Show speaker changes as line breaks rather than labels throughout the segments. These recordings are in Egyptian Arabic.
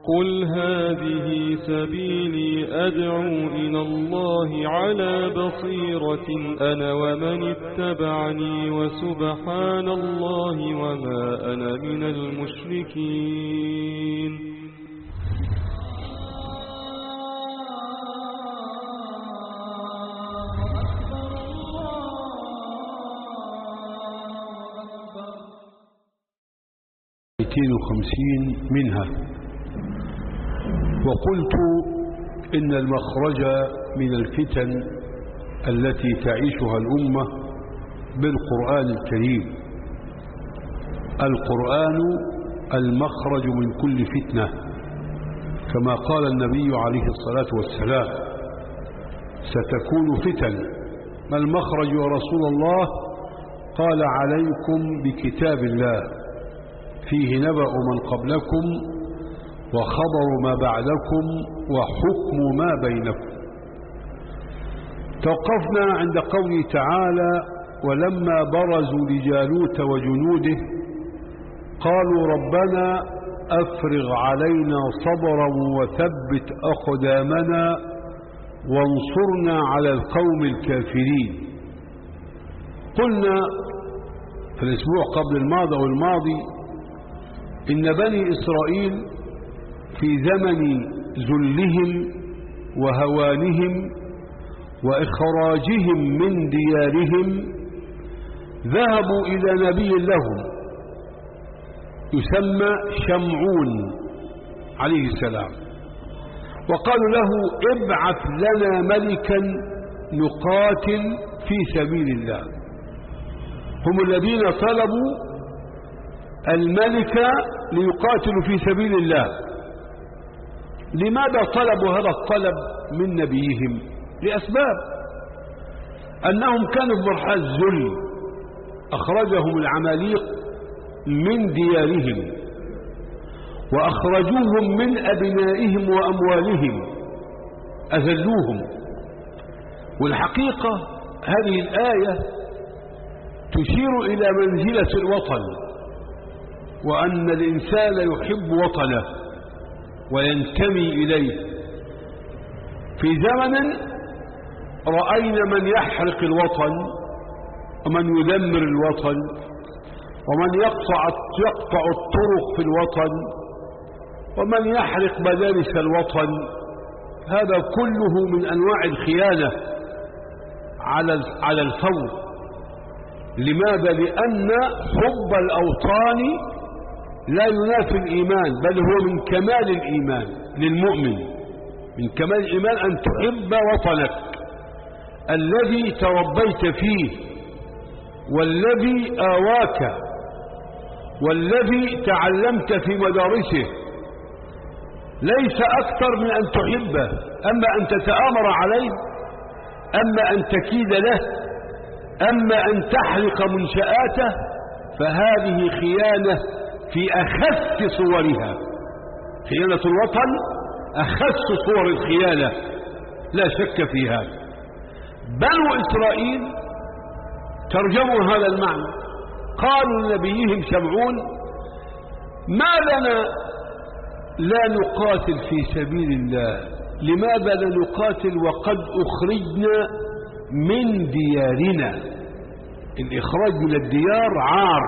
قل هذه سبيلي أدعو إلى الله على بصيرة أنا ومن اتبعني وسبحان الله وما أنا من المشركين
وخمسين منها وقلت إن المخرج من الفتن التي تعيشها الأمة بالقرآن الكريم القرآن المخرج من كل فتنة كما قال النبي عليه الصلاة والسلام ستكون فتن ما المخرج يا رسول الله قال عليكم بكتاب الله فيه نبأ من قبلكم وخبر ما بعدكم وحكم ما بينكم توقفنا عند قوله تعالى ولما برزوا لجالوت وجنوده قالوا ربنا أفرغ علينا صبرا وثبت أقدامنا وانصرنا على القوم الكافرين قلنا في الأسبوع قبل الماضي والماضي إن بني إسرائيل في زمن ذلهم وهوانهم وإخراجهم من ديارهم ذهبوا إلى نبي لهم يسمى شمعون عليه السلام وقالوا له ابعث لنا ملكا نقاتل في سبيل الله هم الذين طلبوا الملك ليقاتلوا في سبيل الله لماذا طلبوا هذا الطلب من نبيهم لأسباب أنهم كانوا في مرحلة الذل أخرجهم العماليق من ديارهم وأخرجوهم من أبنائهم وأموالهم أذلوهم والحقيقة هذه الآية تشير إلى منزلة الوطن وأن الإنسان يحب وطنه وينتمي إليه في زمن رأينا من يحرق الوطن ومن يدمر الوطن ومن يقطع يقطع الطرق في الوطن ومن يحرق مدارس الوطن هذا كله من أنواع الخيانة على على الفور لماذا لأن حب الأوطان لا ينافي الإيمان بل هو من كمال الإيمان للمؤمن من كمال الإيمان أن تحب وطنك الذي تربيت فيه والذي آواك والذي تعلمت في مدارسه ليس أكثر من أن تحبه أما أن تتآمر عليه أما أن تكيد له أما أن تحرق منشآته فهذه خيانة في أخس صورها خيانة الوطن أخس صور الخيانة لا شك في هذا بنو إسرائيل ترجموا هذا المعنى قالوا لنبيهم شمعون ما لنا لا نقاتل في سبيل الله لماذا لا نقاتل وقد أخرجنا من ديارنا الإخراج من الديار عار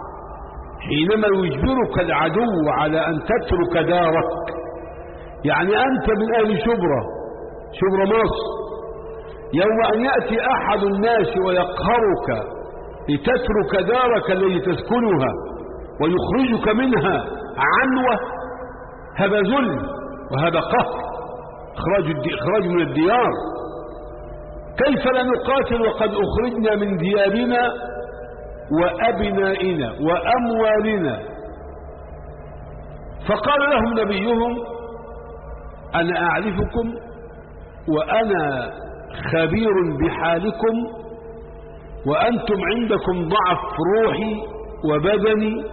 حينما يجبرك العدو على أن تترك دارك يعني أنت من أهل شبرة شبرة مصر يوم أن يأتي أحد الناس ويقهرك لتترك دارك التي تسكنها ويخرجك منها عنوة هذا ذل وهذا قهر إخراج, إخراج من الديار كيف لا نقاتل وقد أخرجنا من ديارنا وأبنائنا وأموالنا فقال لهم نبيهم أنا أعرفكم وأنا خبير بحالكم وأنتم عندكم ضعف روحي وبدني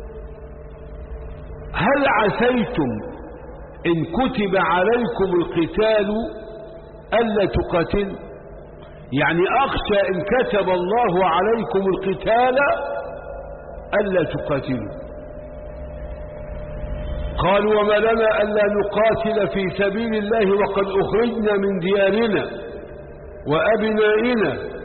هل عسيتم إن كتب عليكم القتال ألا تقاتل يعني أخشى إن كتب الله عليكم القتال ألا تقاتلوا قالوا وما لنا ألا نقاتل في سبيل الله وقد أخرجنا من ديارنا وأبنائنا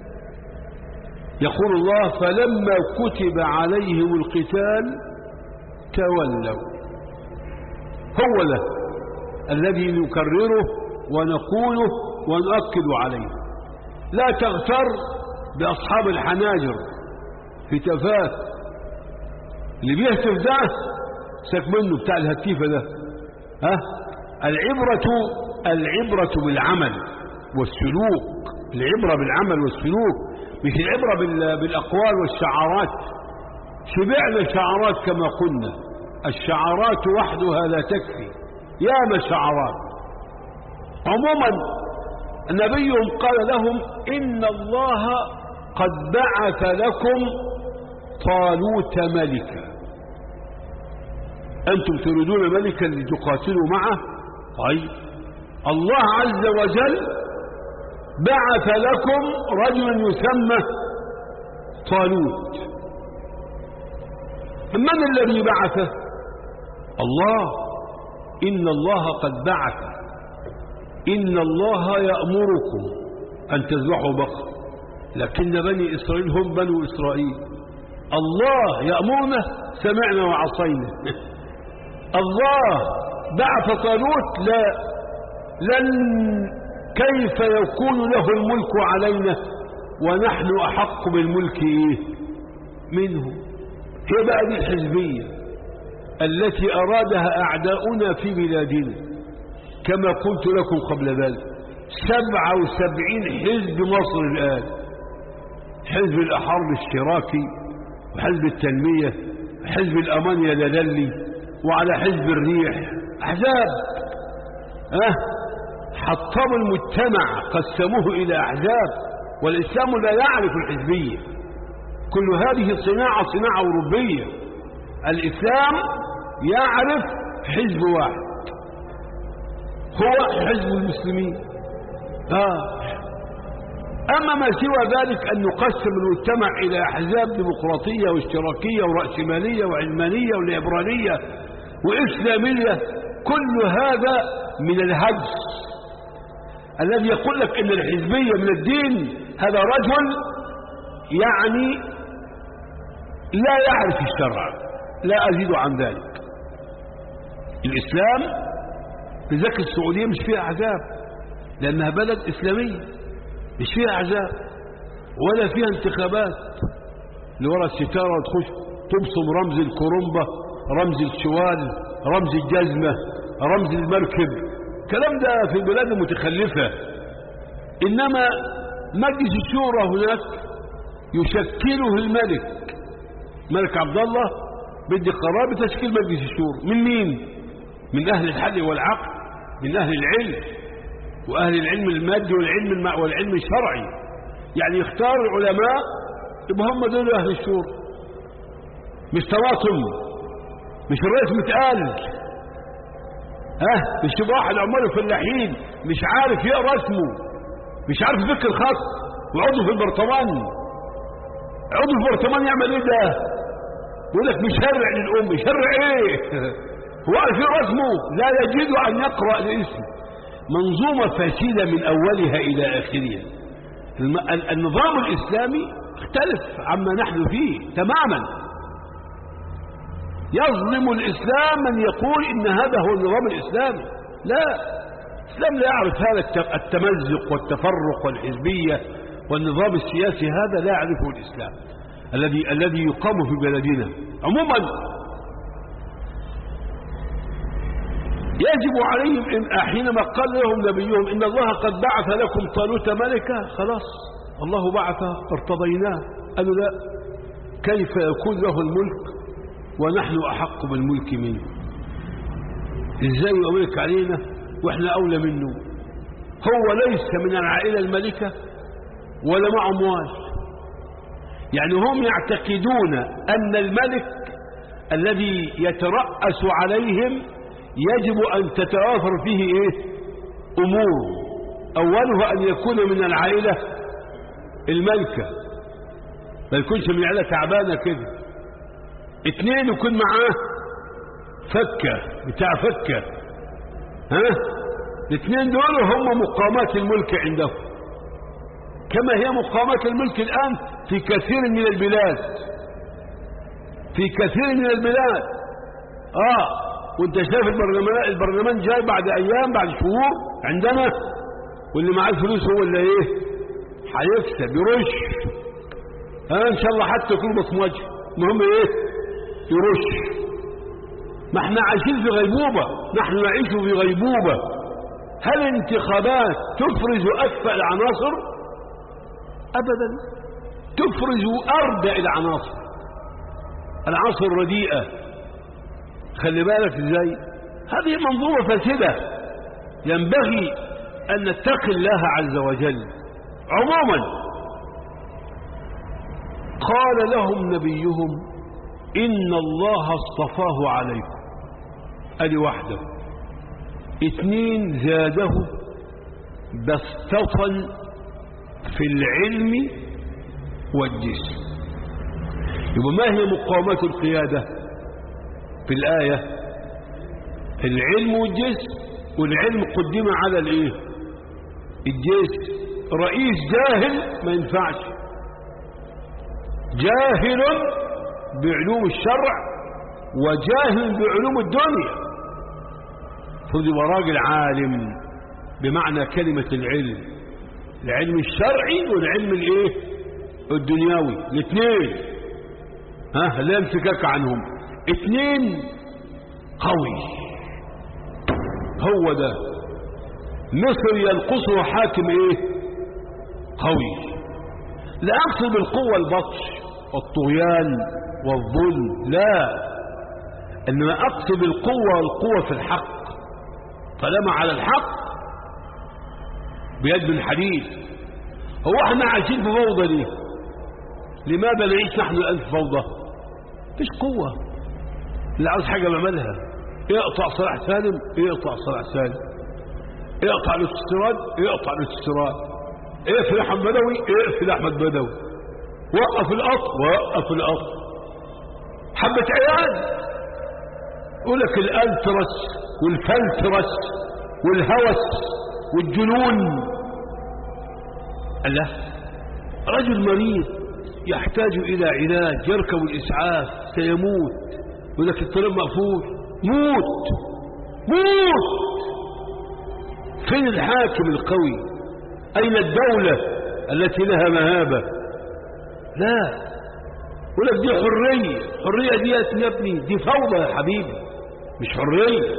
يقول الله فلما كتب عليهم القتال تولوا هو ده الذي نكرره ونقوله ونؤكد عليه لا تغتر بأصحاب الحناجر في تفات اللي بيهتف ده ساك منه بتاع الهتيفة ده ها العبرة العبرة بالعمل والسلوك العبرة بالعمل والسلوك مش العبرة بال- بالأقوال والشعارات شبعنا شعارات كما قلنا الشعارات وحدها لا تكفي ياما شعارات عموما نبيهم قال لهم إن الله قد بعث لكم طالوت ملكا أنتم تريدون ملكا لتقاتلوا معه طيب الله عز وجل بعث لكم رجلا يسمى طالوت من الذي بعثه الله إن الله قد بعث إن الله يأمركم أن تذبحوا بقر لكن بني إسرائيل هم بنو إسرائيل الله يأمرنا سمعنا وعصينا الله بعث طالوت لا لن كيف يكون له الملك علينا ونحن أحق بالملك إيه؟ منه هي بقى دي الحزبية التي أرادها أعداؤنا في بلادنا كما قلت لكم قبل ذلك سبعة وسبعين حزب مصر الآن حزب الأحرار الاشتراكي وحزب التنمية حزب الأمان يا دللي وعلى حزب الريح أحزاب أه حطموا المجتمع قسموه إلى أحزاب والإسلام لا يعرف الحزبية كل هذه صناعة صناعة أوروبية الإسلام يعرف حزب واحد هو حزب المسلمين آه. أما ما سوى ذلك أن نقسم المجتمع إلى أحزاب ديمقراطية واشتراكية ورأسمالية وعلمانية وليبرالية وإسلامية كل هذا من الهجس الذي يقول لك ان الحزبية من الدين هذا رجل يعني لا يعرف الشرع لا أزيد عن ذلك الإسلام لذلك السعودية مش فيها أحزاب لأنها بلد إسلامية مش فيها أحزاب ولا فيها انتخابات لورا الستارة وتخش تبصم رمز الكرومبة رمز الشوال رمز الجزمة رمز المركب الكلام ده في البلاد المتخلفة إنما مجلس الشورى هناك يشكله الملك ملك عبد الله بدي قرار بتشكيل مجلس الشورى من مين من أهل الحل والعقل من أهل العلم وأهل العلم المادي والعلم الم... والعلم الشرعي يعني يختار العلماء يبقى هم دول أهل الشورى مش تواطم مش الرئيس متقال ها مش يبقى واحد عمال فلاحين مش عارف يقرا اسمه مش عارف يفك الخط وعضو في البرطمان عضو في البرطمان يعمل ايه ده يقول لك مشرع للام يشرع ايه هو عارف يقرا اسمه لا يجد ان يقرا الاسم منظومه فاسده من اولها الى اخرها الم... النظام الاسلامي اختلف عما نحن فيه تماما يظلم الإسلام من يقول إن هذا هو النظام الإسلامي لا الإسلام لا يعرف هذا التمزق والتفرق والحزبية والنظام السياسي هذا لا يعرفه الإسلام الذي الذي يقام في بلدنا عموما يجب عليهم إن حينما قال لهم نبيهم إن الله قد بعث لكم طالوت ملكا خلاص الله بعثه ارتضيناه قالوا لا كيف يكون له الملك ونحن أحق بالملك منه إزاي يملك علينا وإحنا أولى منه هو ليس من العائلة الملكة ولا مع أموال يعني هم يعتقدون أن الملك الذي يترأس عليهم يجب أن تتوافر فيه إيه أمور أولها أن يكون من العائلة الملكة ما يكونش من عائلة تعبانة كده اثنين يكون معاه فكة بتاع فكة ها الاثنين دول هم مقامات الملك عندهم كما هي مقامات الملك الآن في كثير من البلاد في كثير من البلاد اه وانت شايف البرلمان البرلمان جاي بعد ايام بعد شهور عندنا واللي معاه الفلوس هو اللي ايه هيكسب يرش ها ان شاء الله حتى يكون بصمجي المهم ايه يرش ما احنا عايشين في غيبوبة نحن نعيش في غيبوبة هل انتخابات تفرز أكفأ العناصر أبدا تفرز أردأ العناصر العناصر الرديئة خلي بالك ازاي هذه منظومة فاسدة ينبغي أن نتقي الله عز وجل عموما قال لهم نبيهم إن الله اصطفاه عليكم أدي واحدة اثنين زاده بسطة في العلم والجسم يبقى ما هي مقاومات القيادة في الآية العلم والجسم والعلم قدم على الايه الجسم رئيس جاهل ما ينفعش جاهل بعلوم الشرع وجاهل بعلوم الدنيا فدي راجل عالم بمعنى كلمة العلم العلم الشرعي والعلم الايه الدنيوي الاثنين ها لا يمسكك عنهم اثنين قوي هو ده مصر ينقصه حاكم ايه قوي لا اقصد بالقوة البطش والطغيان والظلم لا انما اقصد القوة والقوة في الحق طالما على الحق بيد من حديد هو احنا عايشين في فوضى ليه لماذا نعيش نحن الان في فوضى مفيش قوة اللي عاوز حاجة بعملها يقطع صلاح سالم يقطع صلاح سالم يقطع الاستيراد يقطع الاستيراد اقفل احمد بدوي اقفل احمد بدوي وقف القطر وقف القطر حبة عيال يقول لك الالترس والفلترس والهوس والجنون الله رجل مريض يحتاج الى علاج يركب الاسعاف سيموت يقول لك الطريق مقفول موت موت فين الحاكم القوي اين الدولة التي لها مهابة لا يقول لك دي حرية حرية دي يا ابني دي فوضى يا حبيبي مش حرية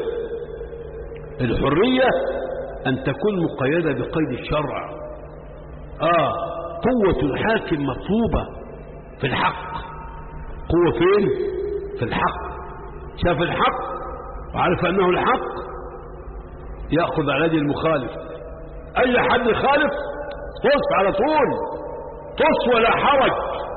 الحرية أن تكون مقيدة بقيد الشرع آه قوة الحاكم مطلوبة في الحق قوة فين في الحق شاف الحق وعرف أنه الحق يأخذ على يد المخالف أي حد يخالف طص على طول طص ولا حرج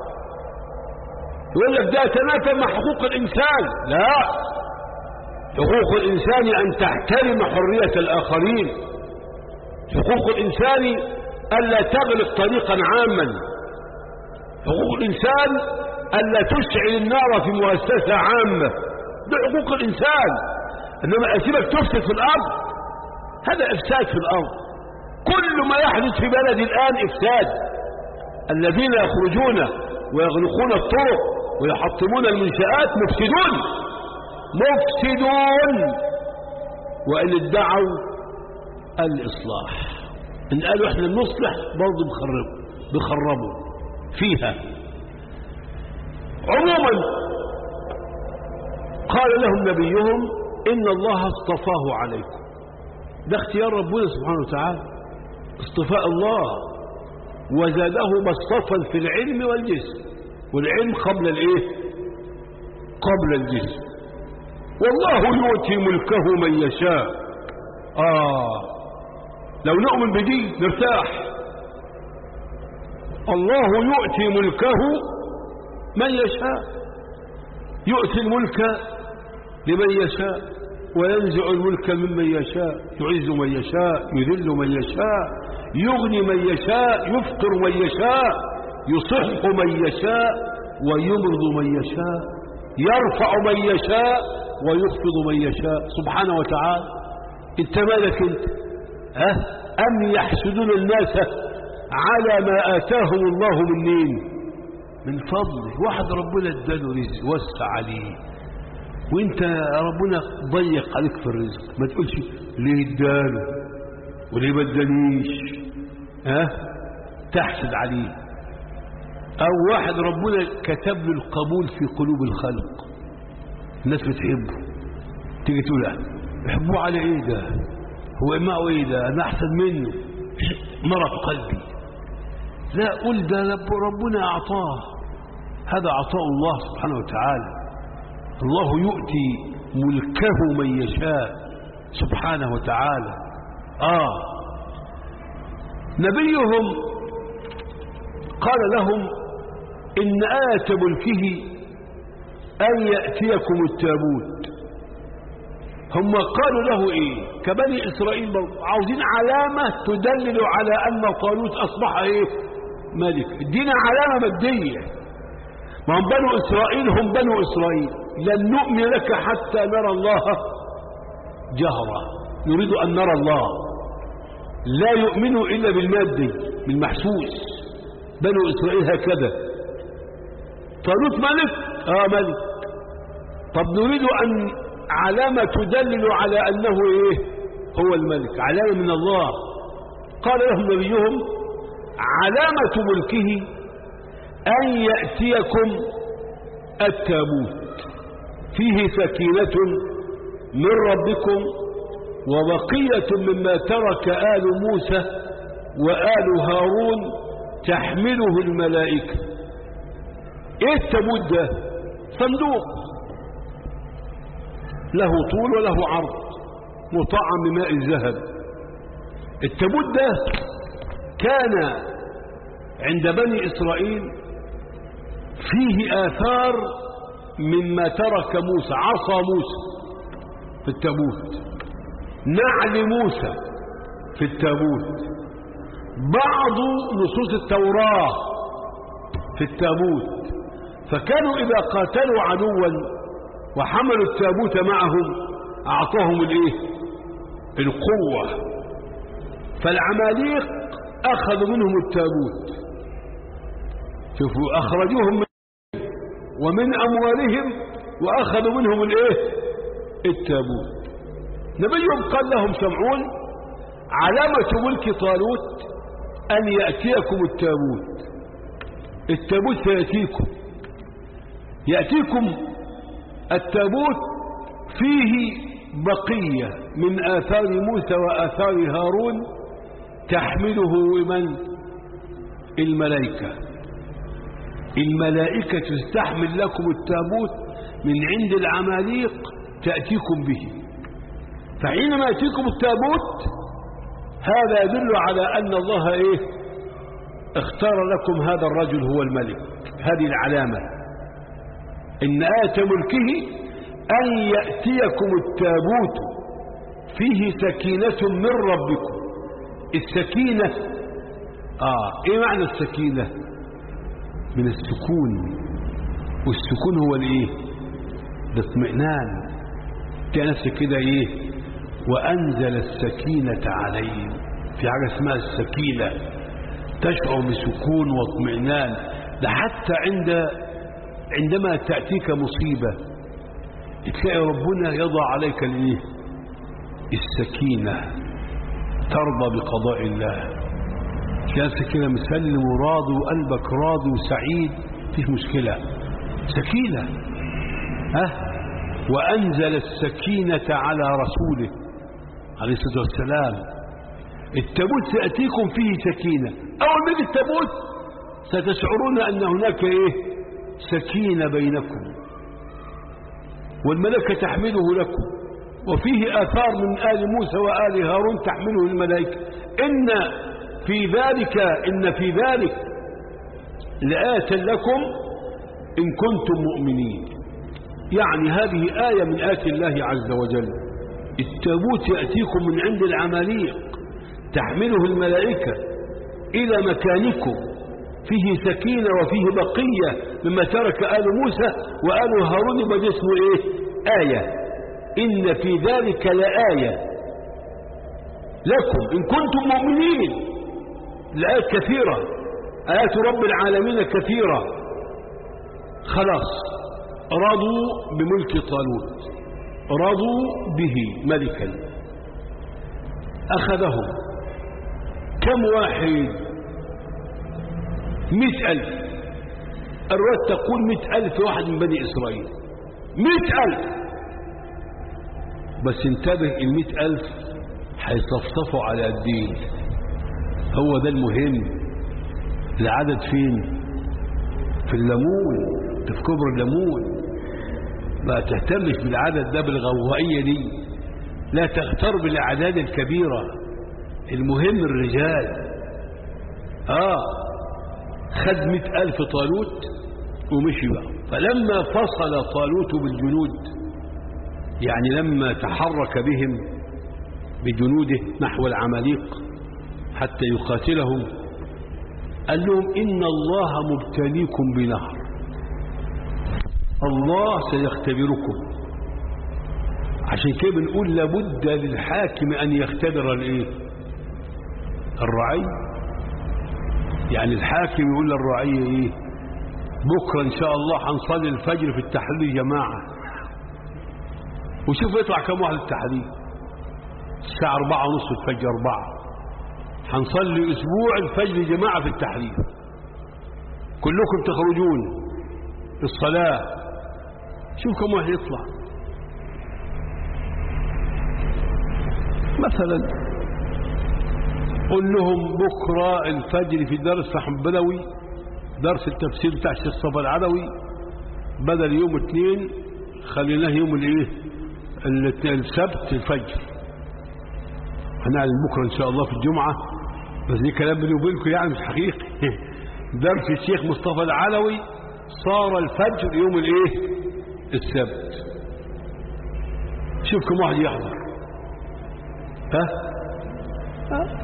يقول لك ده يتنافى مع حقوق الإنسان لا حقوق الإنسان أن تحترم حرية الآخرين حقوق الإنسان ألا تغلق طريقا عاما حقوق الإنسان ألا تشعل النار في مؤسسة عامة ده حقوق الإنسان إنما أسيبك تفسد في الأرض هذا إفساد في الأرض كل ما يحدث في بلد الآن إفساد الذين يخرجون ويغلقون الطرق ويحطمون المنشآت مفسدون مفسدون وإن ادعوا الإصلاح إن قالوا إحنا نصلح برضه بخربوا بخربوا فيها عموما قال لهم نبيهم إن الله اصطفاه عليكم ده اختيار ربنا سبحانه وتعالى اصطفاء الله وزاده بسطة في العلم والجسم والعلم قبل الايه قبل الجسم والله يؤتي ملكه من يشاء آه لو نؤمن بدي نرتاح الله يؤتي ملكه من يشاء يؤتي الملك لمن يشاء وينزع الملك ممن يشاء يعز من يشاء يذل من يشاء يغني من يشاء يفقر من يشاء يصح من يشاء ويمرض من يشاء يرفع من يشاء ويخفض من يشاء سبحانه وتعالى انت مالك انت ها أم يحسدون الناس على ما آتاهم الله من مين من فضله واحد ربنا اداله رزق وسع عليه وانت ربنا ضيق عليك في الرزق ما تقولش ليه اداله وليه ما ادانيش ها تحسد عليه او واحد ربنا كتب له القبول في قلوب الخلق الناس بتحبه تيجي تقول يحبوه على ايه ده هو معه ايه ده انا احسن منه مرض قلبي لا قل ده ربنا اعطاه هذا عطاء الله سبحانه وتعالى الله يؤتي ملكه من يشاء سبحانه وتعالى اه نبيهم قال لهم ان آية ملكه أن يأتيكم التابوت هم قالوا له ايه كبني اسرائيل عاوزين علامة تدلل على ان طالوت اصبح ايه ملك ادينا علامة مادية ما هم بنو اسرائيل هم بنو اسرائيل لن نؤمن لك حتى نرى الله جهرا نريد ان نرى الله لا يؤمن الا بالمادي بالمحسوس بنو اسرائيل هكذا طالوت ملك اه ملك طب نريد ان علامة تدلل على أنه إيه هو الملك علامة من الله قال لهم نبيهم علامة ملكه أن يأتيكم التابوت فيه سكينة من ربكم وبقية مما ترك آل موسى وآل هارون تحمله الملائكة ايه التابوت ده صندوق له طول وله عرض مطعم بماء الذهب التابوت ده كان عند بني إسرائيل فيه آثار مما ترك موسى عصا موسى في التابوت نعل موسى في التابوت بعض نصوص التوراة في التابوت فكانوا إذا قاتلوا عدوا وحملوا التابوت معهم أعطاهم الايه القوة فالعماليق أخذوا منهم التابوت شوفوا أخرجوهم من ومن أموالهم وأخذوا منهم الايه التابوت نبيهم قال لهم سمعون علامة ملك طالوت أن يأتيكم التابوت التابوت سيأتيكم يأتيكم التابوت فيه بقية من آثار موسى وآثار هارون تحمله من الملائكة الملائكة تستحمل لكم التابوت من عند العماليق تأتيكم به فحينما يأتيكم التابوت هذا يدل على أن الله إيه اختار لكم هذا الرجل هو الملك هذه العلامة إن آية ملكه أن يأتيكم التابوت فيه سكينة من ربكم السكينة آه إيه معنى السكينة من السكون والسكون هو الإيه ده اطمئنان تلاقي نفسك كده إيه وأنزل السكينة عليهم في حاجة اسمها السكينة تشعر بسكون واطمئنان ده حتى عند عندما تأتيك مصيبة تلاقي ربنا يضع عليك الايه السكينة ترضى بقضاء الله تلاقي كده مسلم وراضي وقلبك راضي وسعيد مفيش مشكلة سكينة ها وأنزل السكينة على رسوله عليه الصلاة والسلام التابوت سيأتيكم فيه سكينة أول ما التابوت ستشعرون أن هناك إيه سكينة بينكم والملكة تحمله لكم وفيه آثار من آل موسى وآل هارون تحمله الملائكة إن في ذلك إن في ذلك لآية لكم إن كنتم مؤمنين يعني هذه آية من آيات الله عز وجل التابوت يأتيكم من عند العماليق تحمله الملائكة إلى مكانكم فيه سكينة وفيه بقية مما ترك آل موسى وآل هارون يبقى اسمه إيه آية إن في ذلك لآية لكم إن كنتم مؤمنين الآيات كثيرة آيات رب العالمين كثيرة خلاص رضوا بملك طالوت رضوا به ملكا أخذهم كم واحد مئة ألف الرواية تقول مئة ألف واحد من بني إسرائيل مئة ألف بس انتبه المئة ألف هيصفصفوا على الدين هو ده المهم العدد فين في الليمون في كبر الليمون ما تهتمش بالعدد ده بالغوائية دي لا تغتر بالأعداد الكبيرة المهم الرجال آه خد مئة ألف طالوت ومشي بقى فلما فصل طالوت بالجنود يعني لما تحرك بهم بجنوده نحو العماليق حتى يقاتلهم قال لهم إن الله مبتليكم بنهر الله سيختبركم عشان كده بنقول لابد للحاكم أن يختبر الايه الرعي يعني الحاكم يقول للرعية ايه بكرة ان شاء الله هنصلي الفجر في التحليل جماعة وشوف يطلع كم واحد التحليل الساعة أربعة ونص الفجر أربعة هنصلي أسبوع الفجر جماعة في التحليل كلكم تخرجون الصلاة شوف كم واحد يطلع مثلا قل لهم بكرة الفجر في درس حنبلوي درس التفسير بتاع الشيخ صفا العدوي بدل يوم اثنين خليناه يوم الايه السبت الفجر هنعلن بكرة ان شاء الله في الجمعة بس دي كلام بيني وبينكم يعني مش حقيقي درس الشيخ مصطفى العلوي صار الفجر يوم الايه السبت شوف كم واحد يحضر ها ها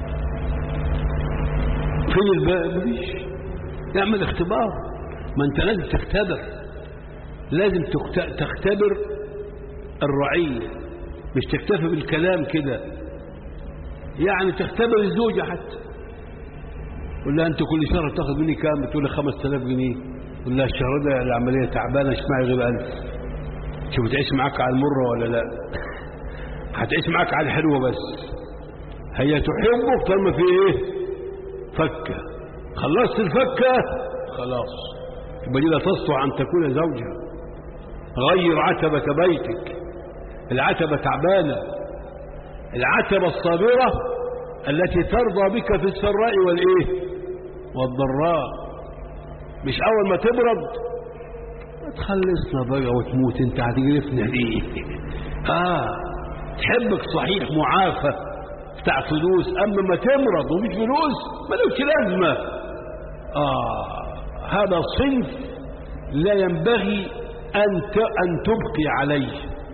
فين الباقي مفيش نعمل اختبار ما انت لازم تختبر لازم تختبر الرعية مش تكتفي بالكلام كده يعني تختبر الزوجة حتى قول لها انت كل شهر تاخد مني كام بتقول لي 5000 جنيه قول لها الشهر ده العملية تعبانة ايش معي غير 1000 شوف تعيش معاك على المرة ولا لا هتعيش معاك على الحلوة بس هي تحبك طالما في ايه فكة خلصت الفكة خلاص يبقى دي لا تسطع أن تكون زوجها غير عتبة بيتك العتبة تعبانة العتبة الصابرة التي ترضى بك في السراء والإيه والضراء مش أول ما تبرد تخلصنا بقى وتموت انت هتجرفنا ليه اه تحبك صحيح معافى بتاع فلوس اما ما تمرض ومش فلوس ملوش لازمه اه هذا صنف لا ينبغي ان ان تبقي عليه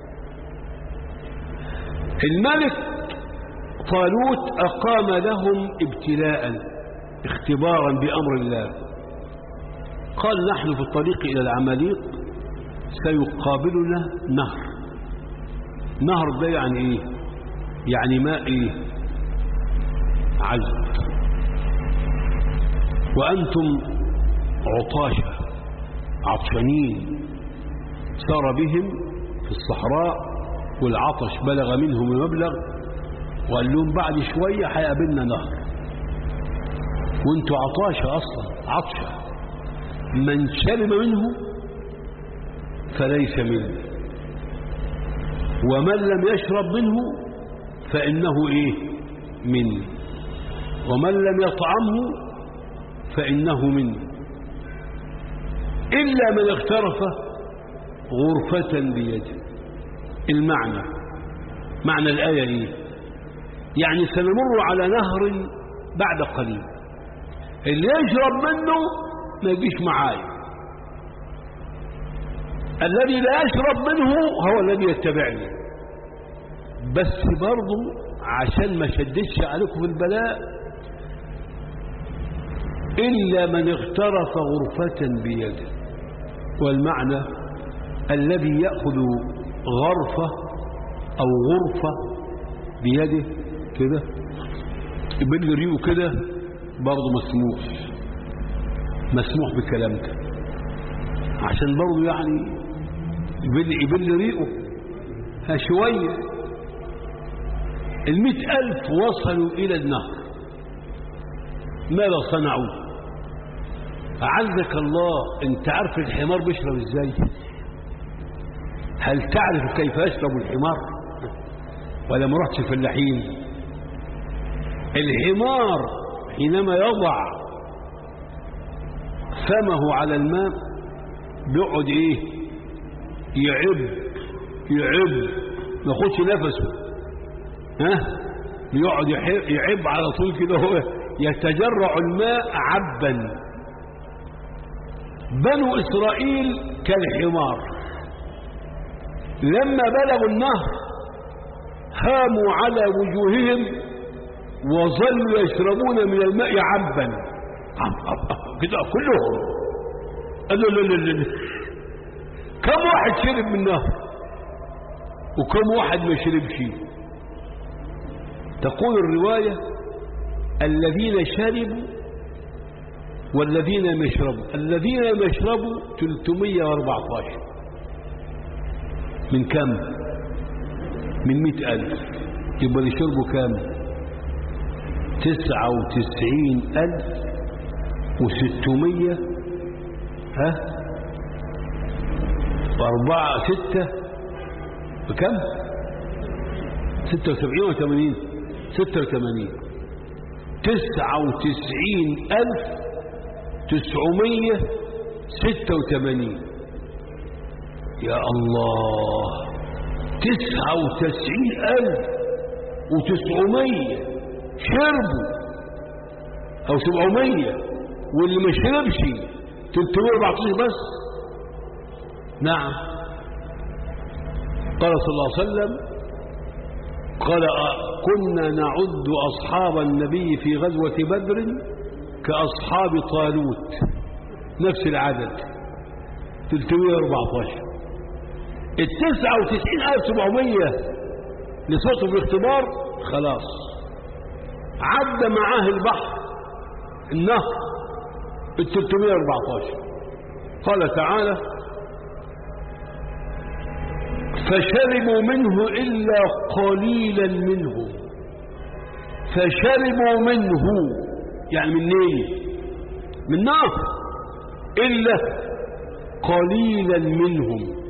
الملك طالوت اقام لهم ابتلاء اختبارا بامر الله قال نحن في الطريق الى العماليق سيقابلنا نهر نهر ده يعني ايه يعني ماء ايه عذب وأنتم عطاشة عطشانين سار بهم في الصحراء والعطش بلغ منهم المبلغ وقال لهم بعد شوية هيقابلنا نهر وانتوا عطاشة أصلا عطشة من شرب منه فليس منه ومن لم يشرب منه فإنه إيه مني ومن لم يطعمه فإنه مني إلا من اغترف غرفة بيده المعنى معنى الآية إيه يعني سنمر على نهر بعد قليل اللي يشرب منه ما يجيش معايا الذي لا يشرب منه هو الذي يتبعني بس برضه عشان ما شددش عليكم البلاء إلا من اغترف غرفة بيده والمعنى الذي يأخذ غرفة أو غرفة بيده كده يبل ريقه كده برضه مسموح مسموح بالكلام ده عشان برضه يعني يبل, يبل ريقه ها شوية المئة ألف وصلوا إلى النهر ماذا صنعوا أعزك الله أنت عارف الحمار بيشرب إزاي هل تعرف كيف يشرب الحمار ولا ما رحتش الفلاحين الحمار حينما يضع فمه على الماء بيقعد ايه يعب يعب ما ياخدش نفسه ها يقعد يعب على طول كده هو يتجرع الماء عبا بنو اسرائيل كالحمار لما بلغوا النهر هاموا على وجوههم وظلوا يشربون من الماء عبا كده كلهم قالوا لا لا لا كم واحد شرب من النهر وكم واحد ما شربش تقول الرواية الذين شربوا والذين لم يشربوا الذين لم يشربوا 314 من كم من مئة ألف يبقى اللي شربوا كم تسعة وتسعين ألف وستمية ها وأربعة ستة بكم ستة وسبعين وثمانين ستة وثمانين تسعة وتسعين ألف تسعمية ستة وثمانين يا الله تسعة وتسعين ألف وتسعمية شربوا أو سبعمية واللي ما شربش 314 بس نعم قال صلى الله عليه وسلم قال كنا نعد أصحاب النبي في غزوة بدر كأصحاب طالوت نفس العدد 314 التسعة وتسعين ألف سبعمية لصوته في الاختبار خلاص عدى معاه البحر النهر ال 314 قال تعالى فشربوا منه إلا قليلا منهم فشربوا منه يعني من ايه من نار إلا قليلا منهم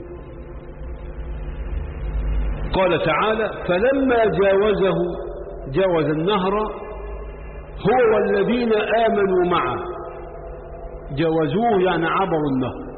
قال تعالى فلما جاوزه جاوز النهر هو والذين آمنوا معه جاوزوه يعني عبروا النهر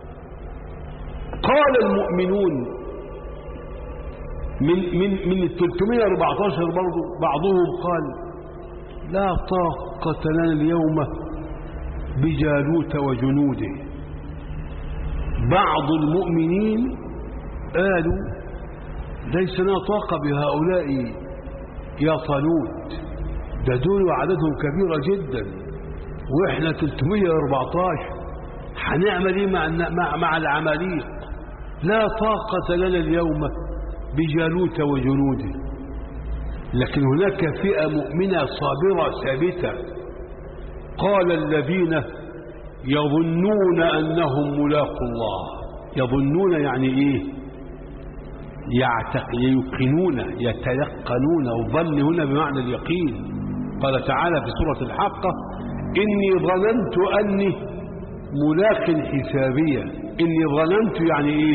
قال المؤمنون من من من ال 314 برضه بعضهم قال لا طاقة لنا اليوم بجالوت وجنوده بعض المؤمنين قالوا ليس لنا طاقة بهؤلاء يا طالوت ده دول عددهم كبيرة جدا واحنا 314 هنعمل ايه مع مع, مع العماليق لا طاقة لنا اليوم بجالوت وجنوده لكن هناك فئة مؤمنة صابرة ثابتة قال الذين يظنون أنهم ملاقوا الله يظنون يعني إيه يعتق ييقنون يتيقنون والظن هنا بمعنى اليقين قال تعالى في سورة الحاقة إني ظننت أني ملاق حسابية إني ظننت يعني إيه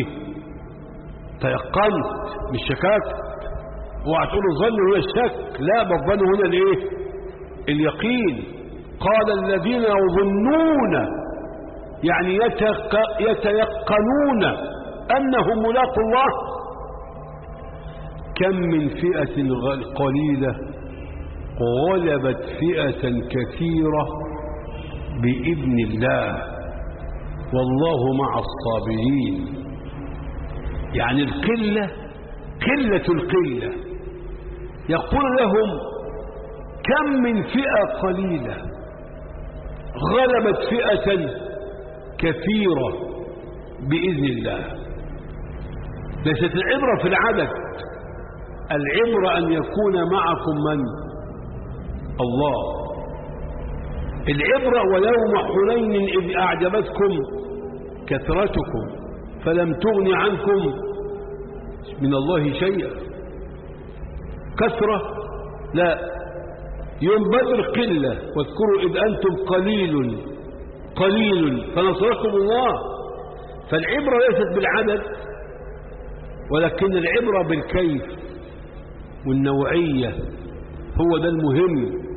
تيقنت مش شككت اوعى تقول الظن هو الشك لا بالظن هنا الايه اليقين قال الذين يظنون يعني يتق... يتيقنون انهم ملاقوا الله كم من فئة قليلة غلبت فئة كثيرة بإذن الله والله مع الصابرين يعني القلة قلة القلة يقول لهم كم من فئة قليلة غلبت فئة كثيرة بإذن الله ليست العبرة في العدد العبرة أن يكون معكم من الله العبرة ويوم حنين إذ أعجبتكم كثرتكم فلم تغن عنكم من الله شيئا كثرة لا يوم بدر قلة واذكروا إذ أنتم قليل قليل فنصركم الله فالعبرة ليست بالعدد ولكن العبرة بالكيف والنوعية هو ده المهم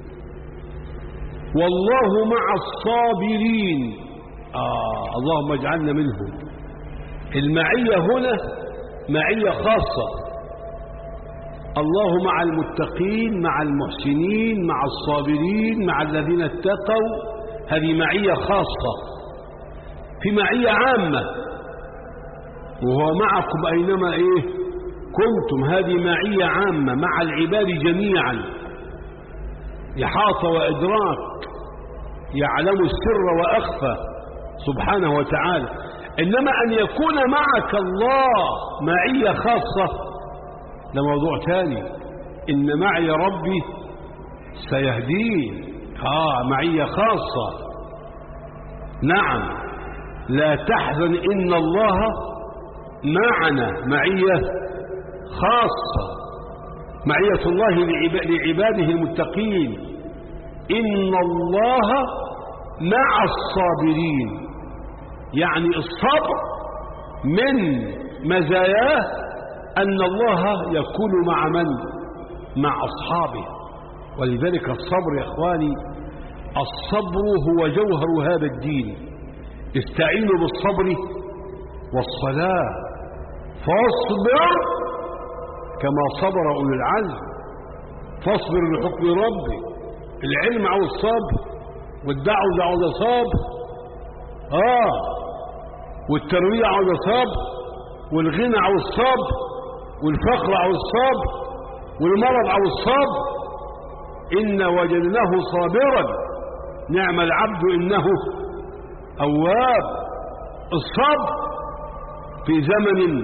والله مع الصابرين آه اللهم اجعلنا منهم المعية هنا معية خاصة الله مع المتقين مع المحسنين مع الصابرين مع الذين اتقوا هذه معية خاصة في معية عامة وهو معكم أينما إيه كنتم هذه معية عامة مع العباد جميعا إحاطة وإدراك يعلم السر وأخفى سبحانه وتعالى إنما أن يكون معك الله معية خاصة ده موضوع تاني إن معي ربي سيهدين آه معية خاصة نعم لا تحزن إن الله معنا معية خاصة معية الله لعباده المتقين إن الله مع الصابرين يعني الصبر من مزاياه أن الله يكون مع من مع أصحابه ولذلك الصبر يا إخواني الصبر هو جوهر هذا الدين استعينوا بالصبر والصلاة فاصبر كما صبر أولي العزم فاصبر لحكم ربك العلم عاوز صبر والدعوة عاوز صبر آه والتروية عاوز صبر والغنى عاوز صبر والفقر عاوز صبر والمرض عاوز صبر إن وجدناه صابرا نعم العبد إنه أواب الصبر في زمن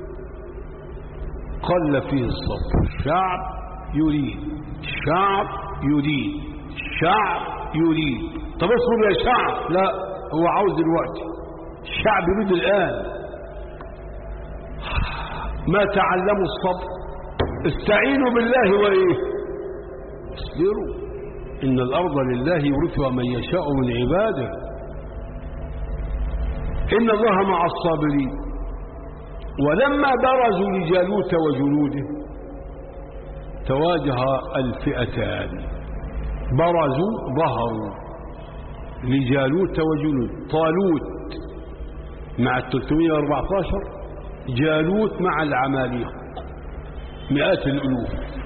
قل فيه الصبر شعب يريد شعب يريد شعب يريد طب اصبر يا شعب لا هو عاوز دلوقتي الشعب يريد الآن ما تعلموا الصبر استعينوا بالله وإيه اصبروا إن الأرض لله يورثها من يشاء من عباده إن الله مع الصابرين ولما برزوا لجالوت وجنوده تواجه الفئتان برزوا ظهروا لجالوت وجنود طالوت مع ال 314 جالوت مع العماليق مئات الألوف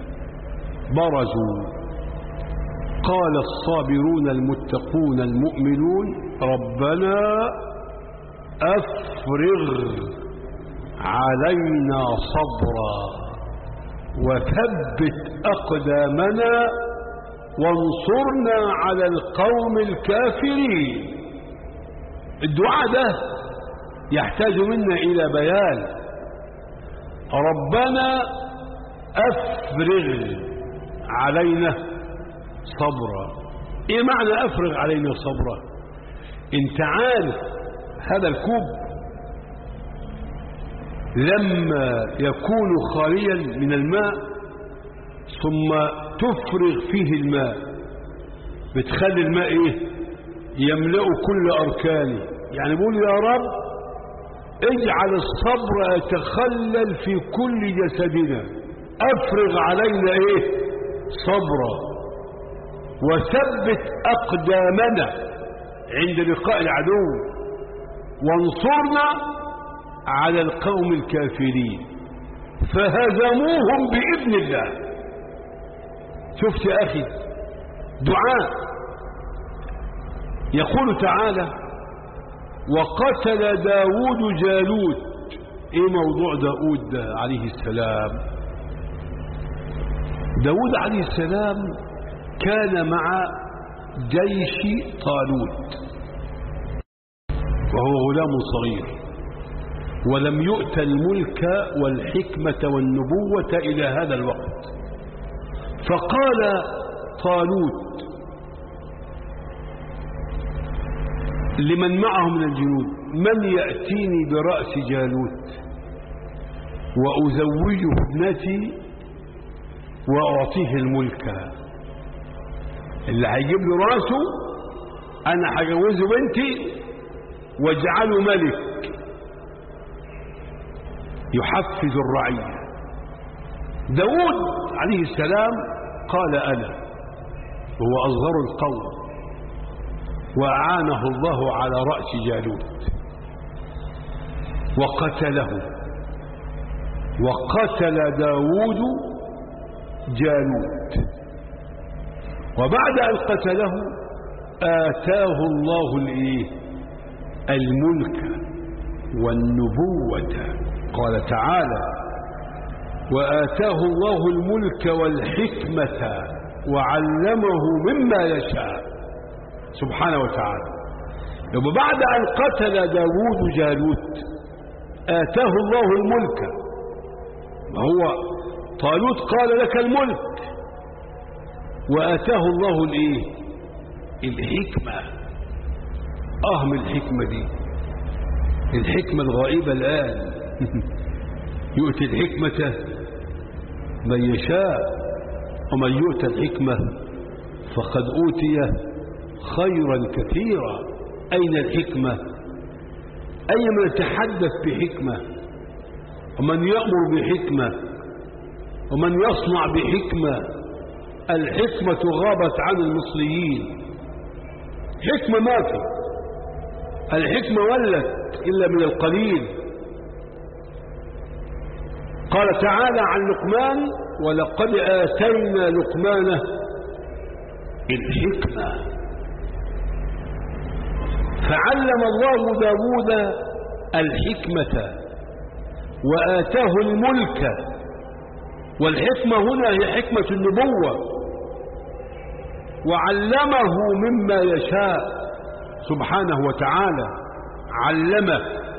برزوا قال الصابرون المتقون المؤمنون ربنا أفرغ علينا صبرا وثبت أقدامنا وانصرنا على القوم الكافرين الدعاء ده يحتاج منا إلى بيان ربنا أفرغ علينا صبرا إيه معنى أفرغ علينا صبرا انت عارف هذا الكوب لما يكون خاليا من الماء ثم تفرغ فيه الماء بتخلي الماء ايه يملأ كل أركانه يعني بقول يا رب اجعل الصبر يتخلل في كل جسدنا افرغ علينا ايه صبرا وثبت اقدامنا عند لقاء العدو وانصرنا على القوم الكافرين فهزموهم بإذن الله شفت يا أخي دعاء يقول تعالى وقتل داود جالوت ايه موضوع داود ده عليه السلام داود عليه السلام كان مع جيش طالوت وهو غلام صغير ولم يؤت الملك والحكمة والنبوة إلى هذا الوقت فقال طالوت لمن معه من الجنود من يأتيني برأس جالوت وأزوجه ابنتي وأعطيه الملك اللي هيجيب له راسه أنا هجوزه بنتي واجعله ملك يحفز الرعية داود عليه السلام قال أنا وهو أصغر القوم وأعانه الله على رأس جالوت وقتله وقتل داود جالوت وبعد أن قتله آتاه الله الإيه الملك والنبوة قال تعالى وآتاه الله الملك والحكمة وعلمه مما يشاء سبحانه وتعالى يبقى بعد أن قتل داود جالوت آتاه الله الملك وهو طالوت قال لك الملك وآتاه الله الايه الحكمة اه من الحكمة دي الحكمة الغائبة الآن يؤتي الحكمة من يشاء ومن يؤتى الحكمة فقد أوتي خيرا كثيرا أين الحكمة أي من يتحدث بحكمة ومن يأمر بحكمة ومن يصنع بحكمة الحكمة غابت عن المصريين حكمة ما في الحكمة ولت إلا من القليل قال تعالى عن لقمان ولقد آتينا لقمان الحكمة فعلم الله داود الحكمة وآتاه الملك والحكمة هنا هي حكمة النبوة وعلمه مما يشاء سبحانه وتعالى علمه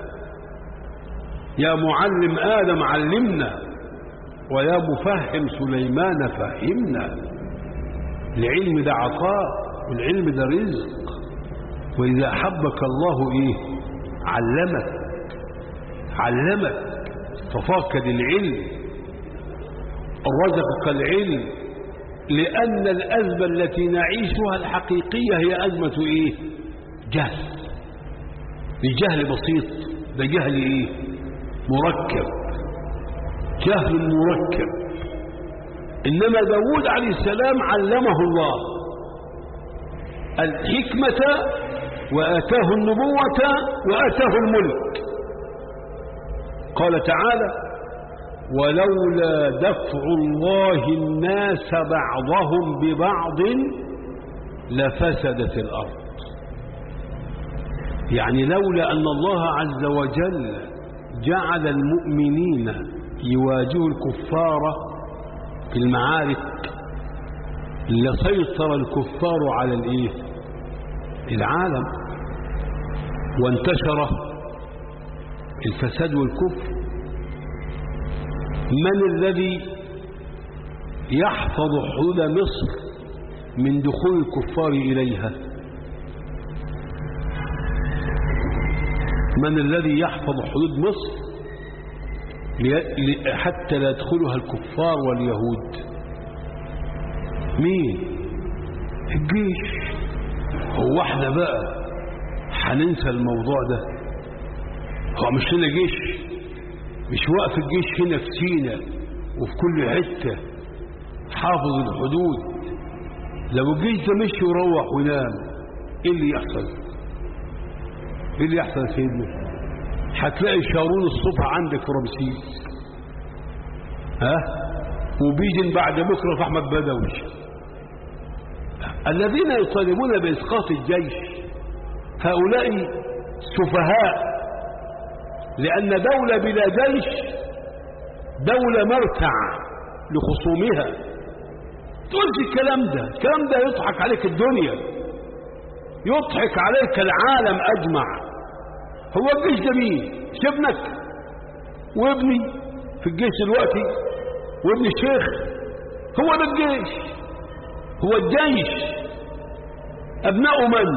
يا معلم آدم علمنا ويا مفهم سليمان فهمنا العلم ده عطاء والعلم ده رزق وإذا أحبك الله إيه علمك علمك ففاقد العلم رزقك العلم لأن الأزمة التي نعيشها الحقيقية هي أزمة إيه جهل الجهل بسيط ده جهل إيه مركب جهل مركب إنما داود عليه السلام علمه الله الحكمة وآتاه النبوة وآتاه الملك قال تعالى ولولا دفع الله الناس بعضهم ببعض لفسدت الأرض يعني لولا أن الله عز وجل جعل المؤمنين يواجهوا الكفار في المعارك لسيطر الكفار على الايه العالم وانتشر الفساد والكفر من الذي يحفظ حدود مصر من دخول الكفار إليها من الذي يحفظ حدود مصر حتى لا يدخلها الكفار واليهود مين الجيش هو واحدة بقى هننسى الموضوع ده هو مش هنا جيش مش واقف الجيش هنا في سينا وفي كل حتة حافظ الحدود لو الجيش ده مشي وروح ونام ايه اللي يحصل ايه اللي يحصل يا سيدنا هتلاقي شارون الصبح عندك في رمسيس ها وبيجن بعد بكره في احمد بدوي الذين يطالبون باسقاط الجيش هؤلاء سفهاء لأن دولة بلا جيش دولة مرتع لخصومها تقولش الكلام ده الكلام ده يضحك عليك الدنيا يضحك عليك العالم أجمع هو الجيش ده مين شبنك وابني في الجيش دلوقتي وابن الشيخ هو ده الجيش هو الجيش أبناء من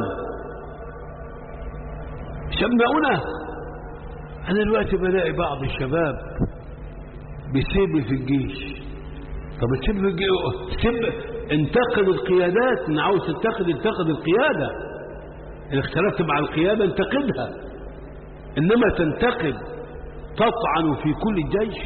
مش أبناؤنا أنا دلوقتي بلاقي بعض الشباب بيسيب في الجيش طب تسيب في الجيش تسيب انتقد القيادات ان عاوز تنتقد انتقد القيادة إن اختلفت مع القيادة انتقدها إنما تنتقد تطعن في كل الجيش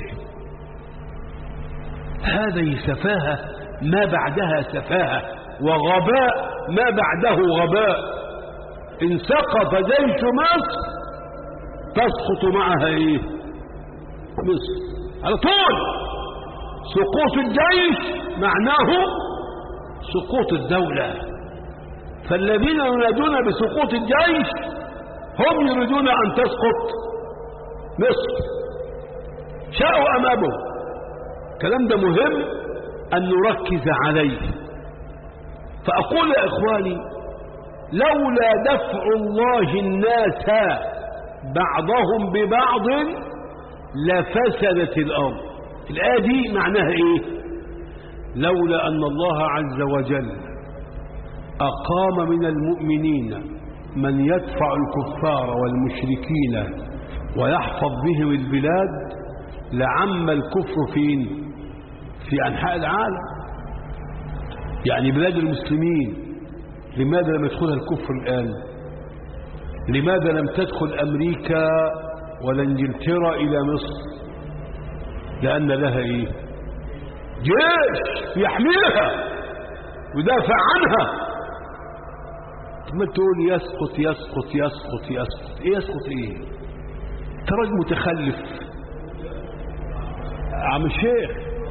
هذه سفاهة ما بعدها سفاهة وغباء ما بعده غباء إن سقط جيش مصر تسقط معها إيه مصر على طول سقوط الجيش معناه سقوط الدولة فالذين ينادون بسقوط الجيش هم يريدون أن تسقط مصر شاءوا أم أبوا الكلام ده مهم أن نركز عليه فأقول يا إخواني لولا دفع الله الناس بعضهم ببعض لفسدت الأرض الآية دي معناها إيه لولا أن الله عز وجل أقام من المؤمنين من يدفع الكفار والمشركين ويحفظ بهم البلاد لعم الكفر فين في أنحاء العالم يعني بلاد المسلمين لماذا لم يدخلها الكفر الآن لماذا لم تدخل أمريكا ولا انجلترا إلى مصر لأن لها إيه جيش يحميها ويدافع عنها ما تقول يسقط يسقط يسقط يسقط ايه يسقط ايه انت راجل متخلف عم الشيخ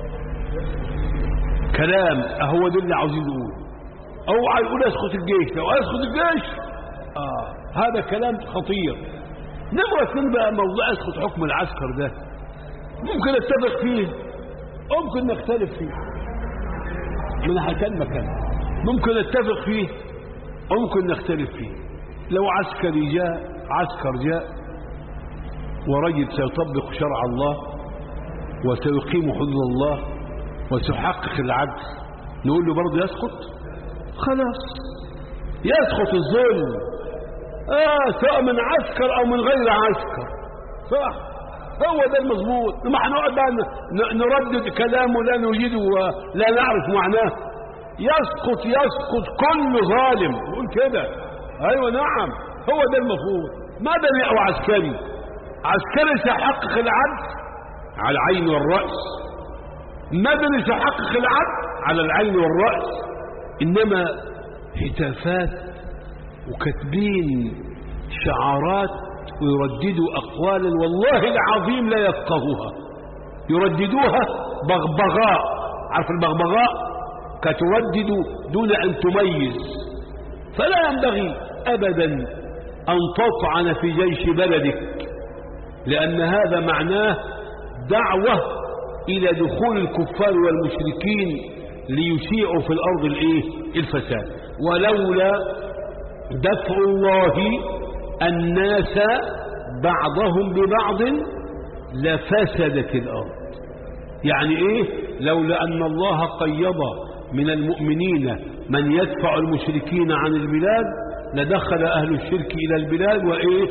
كلام اهو ده اللي عاوزين نقول اوعى يقول يسقط الجيش لو يسقط الجيش اه هذا كلام خطير نمرة اثنين بقى موضوع يسقط حكم العسكر ده ممكن اتفق فيه ممكن نختلف فيه من هكذا مكان ممكن نتفق فيه ممكن نختلف فيه لو عسكري جاء عسكر جاء ورجل سيطبق شرع الله وسيقيم حدود الله وسيحقق العدل نقول له برضه يسقط خلاص يسقط الظلم آه سواء من عسكر أو من غير عسكر صح هو ده المظبوط ما هنقعد بقى نردد كلامه لا نجده ولا نعرف معناه يسقط يسقط كل ظالم يقول كده ايوه نعم هو ده المفروض مدني او عسكري عسكري سيحقق العدل على العين والراس مدني سيحقق العدل على العين والراس انما هتافات وكاتبين شعارات ويرددوا أقوالا والله العظيم لا يفقهوها يرددوها بغبغاء عارف البغبغاء كتردد دون أن تميز فلا ينبغي أبدا أن تطعن في جيش بلدك لأن هذا معناه دعوة إلى دخول الكفار والمشركين ليشيعوا في الأرض الإيه؟ الفساد ولولا دفع الله الناس بعضهم ببعض لفسدت الأرض يعني إيه لولا أن الله قيض من المؤمنين من يدفع المشركين عن البلاد لدخل أهل الشرك إلى البلاد وإيه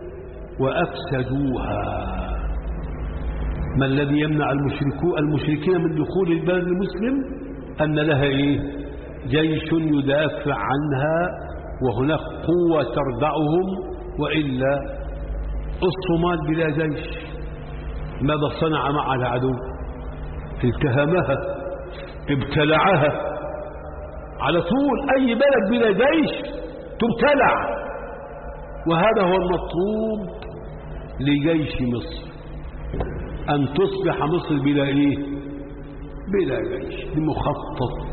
وأفسدوها ما الذي يمنع المشركو المشركين من دخول البلد المسلم أن لها إيه جيش يدافع عنها وهناك قوة تردعهم وإلا الصومال بلا جيش ماذا صنع مع العدو التهمها ابتلعها على طول أي بلد بلا جيش تبتلع وهذا هو المطلوب لجيش مصر أن تصبح مصر بلا إيه بلا جيش بمخطط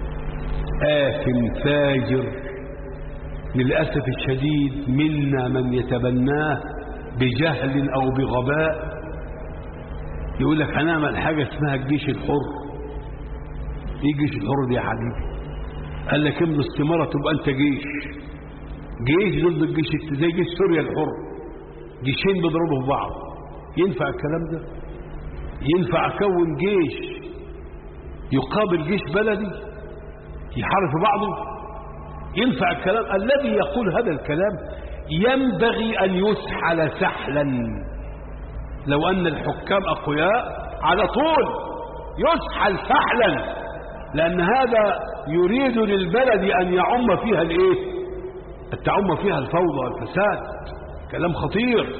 آثم فاجر للأسف الشديد منا من يتبناه بجهل أو بغباء يقول لك هنعمل حاجة اسمها الجيش الحر ايه الجيش الحر دي يا حبيبي قال لك امضي استمارة تبقى انت جيش جيش ضد الجيش زي جيش سوريا الحر جيشين بيضربوا في بعض ينفع الكلام ده ينفع أكون جيش يقابل جيش بلدي يحارب في بعضه ينفع الكلام الذي يقول هذا الكلام ينبغي أن يسحل سحلا لو أن الحكام أقوياء على طول يسحل سحلا لأن هذا يريد للبلد أن يعم فيها الإيه تعم فيها الفوضى والفساد كلام خطير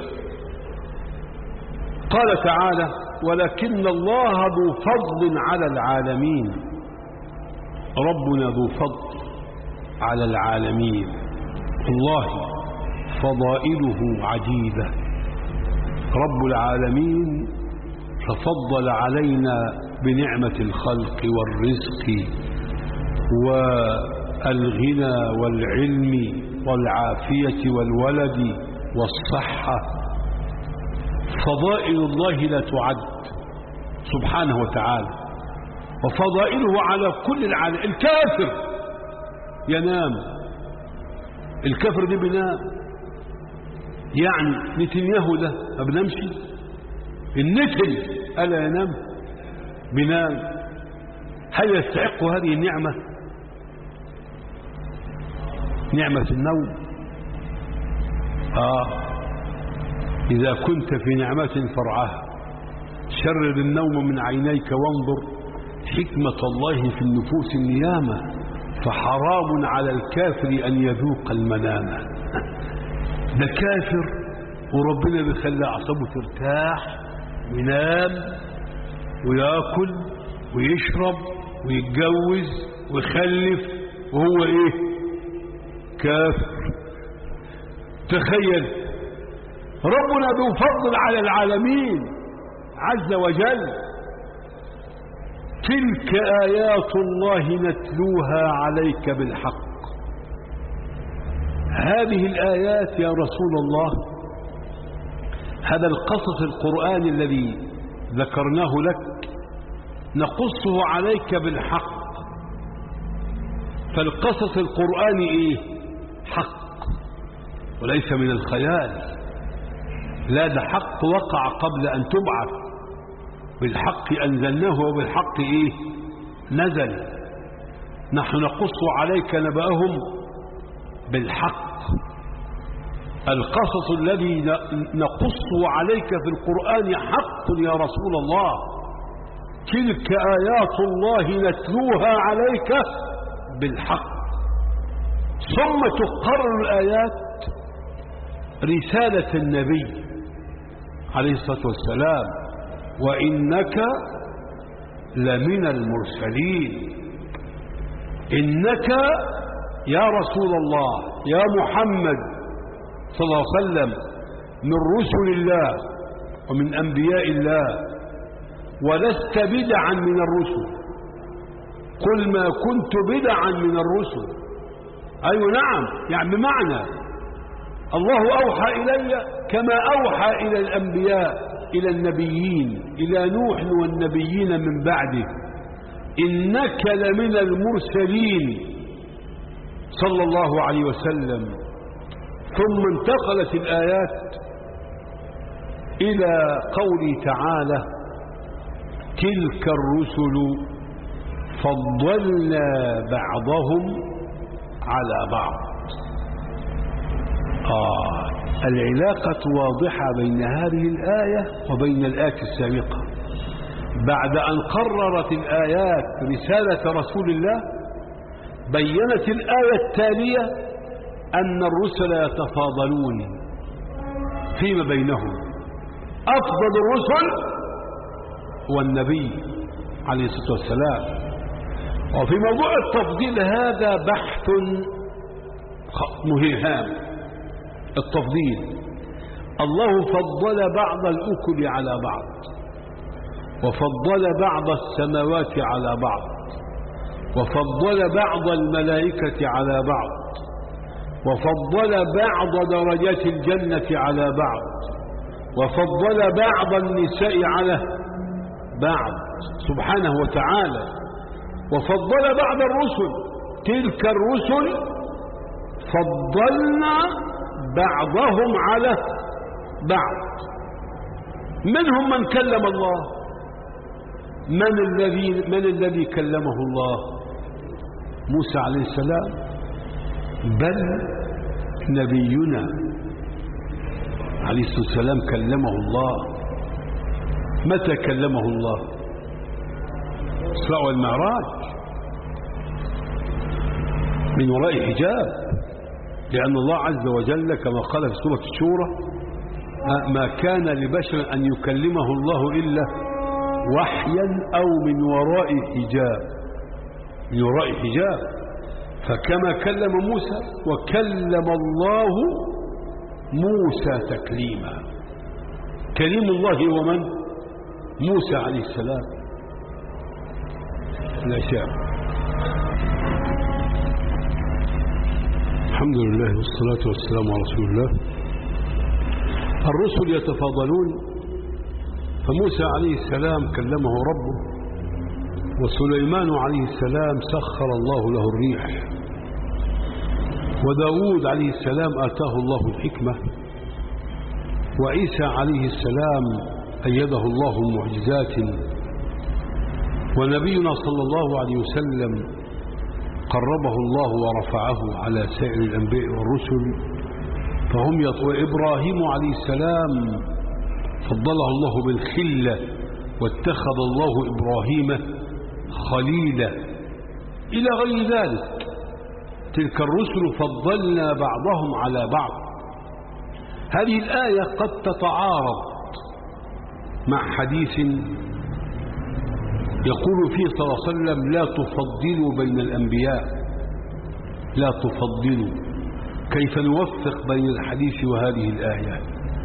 قال تعالى ولكن الله ذو فضل على العالمين ربنا ذو فضل على العالمين الله فضائله عجيبة رب العالمين تفضل علينا بنعمة الخلق والرزق والغنى والعلم والعافية والولد والصحة فضائل الله لا تعد سبحانه وتعالى وفضائله على كل العالم الكافر ينام الكافر دي بينام يعني نتنياهو ده ما بنامش النتن ألا ينام بنام هل يستحق هذه النعمة نعمة النوم آه إذا كنت في نعمة فرعها شرر النوم من عينيك وانظر حكمة الله في النفوس النيامة فحرام على الكافر أن يذوق المنام ده كافر وربنا بيخلي أعصابه ترتاح وينام وياكل ويشرب ويتجوز ويخلف وهو ايه كافر تخيل ربنا ذو فضل على العالمين عز وجل تلك آيات الله نتلوها عليك بالحق هذه الآيات يا رسول الله هذا القصص القرآني الذي ذكرناه لك نقصه عليك بالحق فالقصص القرآني ايه حق وليس من الخيال لا ده حق وقع قبل أن تبعث بالحق أنزلناه وبالحق إيه نزل نحن نقص عليك نبأهم بالحق القصص الذي نقصه عليك في القرآن حق يا رسول الله تلك آيات الله نتلوها عليك بالحق ثم تقرر الآيات رسالة النبي عليه الصلاة والسلام وإنك لمن المرسلين إنك يا رسول الله يا محمد صلى الله عليه وسلم من رسل الله ومن أنبياء الله ولست بدعا من الرسل قل ما كنت بدعا من الرسل أيوة نعم يعني بمعنى الله أوحى إلي كما أوحى إلى الأنبياء إلى النبيين إلى نوح والنبيين من بعده إنك لمن المرسلين صلى الله عليه وسلم ثم انتقلت الآيات إلى قوله تعالى تلك الرسل فضلنا بعضهم على بعض آه العلاقة واضحة بين هذه الآية وبين الآية السابقة بعد أن قررت الآيات رسالة رسول الله بينت الآية التالية أن الرسل يتفاضلون فيما بينهم أفضل الرسل هو النبي عليه الصلاة والسلام وفي موضوع التفضيل هذا بحث مهام التفضيل الله فضل بعض الأكل على بعض وفضل بعض السماوات على بعض وفضل بعض الملائكة على بعض وفضل بعض درجات الجنة على بعض وفضل بعض النساء على بعض سبحانه وتعالى وفضل بعض الرسل تلك الرسل فضلنا بعضهم على بعض منهم من كلم الله من الذي من الذي كلمه الله موسى عليه السلام بل نبينا عليه الصلاة والسلام كلمه الله متى كلمه الله إسراء والمعراج من وراء حجاب لأن الله عز وجل كما قال في سورة الشورى ما كان لبشر أن يكلمه الله إلا وحيا أو من وراء حجاب من وراء حجاب فكما كلم موسى وكلم الله موسى تكليما كليم الله ومن موسى عليه السلام لا شاء الحمد لله والصلاة والسلام على رسول الله الرسل يتفاضلون فموسى عليه السلام كلمه ربه وسليمان عليه السلام سخر الله له الريح وداود عليه السلام آتاه الله الحكمة وعيسى عليه السلام أيده الله معجزات ونبينا صلى الله عليه وسلم قربه الله ورفعه على سائر الأنبياء والرسل فهم يطوى إبراهيم عليه السلام فضله الله بالخلة واتخذ الله إبراهيم خليلا إلى غير ذلك تلك الرسل فضلنا بعضهم على بعض هذه الآية قد تتعارض مع حديث يقول فيه صلى الله عليه وسلم لا تفضلوا بين الأنبياء لا تفضلوا كيف نوفق بين الحديث وهذه الآية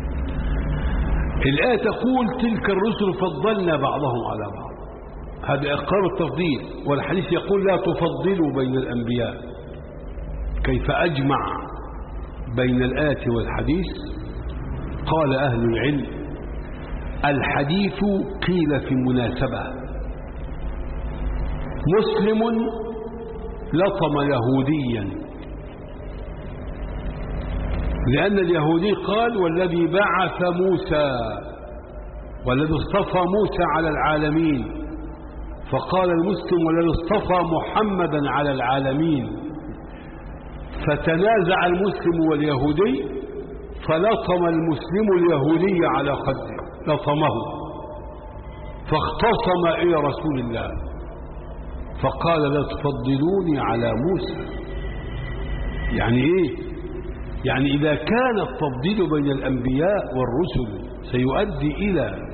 الآية تقول تلك الرسل فضلنا بعضهم على بعض هذا إقرار التفضيل والحديث يقول لا تفضلوا بين الأنبياء كيف أجمع بين الآية والحديث قال أهل العلم الحديث قيل في مناسبة مسلم لطم يهوديا لأن اليهودي قال والذي بعث موسى والذي اصطفى موسى على العالمين فقال المسلم والذي اصطفى محمدا على العالمين فتنازع المسلم واليهودي فلطم المسلم اليهودي على خده لطمه فاختصم إلى رسول الله فقال لا تفضلوني على موسى يعني ايه يعني إذا كان التفضيل بين الأنبياء والرسل سيؤدي إلى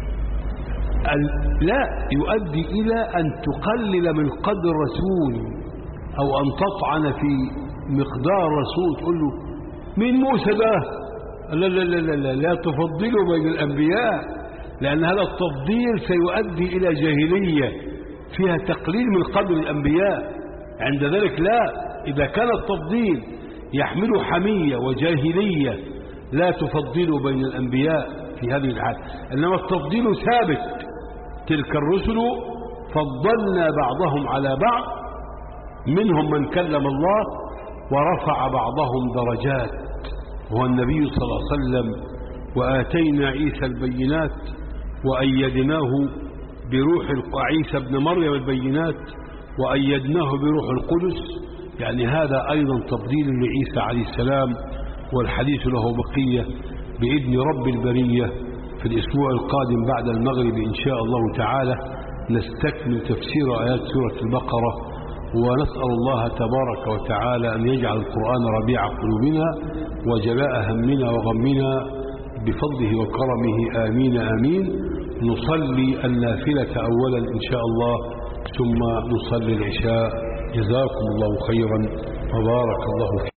لا يؤدي إلى أن تقلل من قدر الرسول أو أن تطعن في مقدار الرسول تقول له مين موسى ده لا لا لا لا لا, لا تفضلوا بين الأنبياء لأن هذا التفضيل سيؤدي إلى جاهلية فيها تقليل من قدر الأنبياء عند ذلك لا إذا كان التفضيل يحمل حمية وجاهلية لا تفضل بين الأنبياء في هذه الحال إنما التفضيل ثابت تلك الرسل فضلنا بعضهم على بعض منهم من كلم الله ورفع بعضهم درجات هو النبي صلى الله عليه وسلم وآتينا عيسى البينات وأيدناه بروح عيسى ابن مريم البينات وأيدناه بروح القدس يعني هذا أيضا تفضيل لعيسى عليه السلام والحديث له بقية بإذن رب البرية في الأسبوع القادم بعد المغرب إن شاء الله تعالى نستكمل تفسير آيات سورة البقرة ونسأل الله تبارك وتعالى أن يجعل القرآن ربيع قلوبنا وجلاء همنا وغمنا بفضله وكرمه آمين آمين نصلي النافلة أولا إن شاء الله ثم نصلي العشاء جزاكم الله خيرا وبارك الله فيكم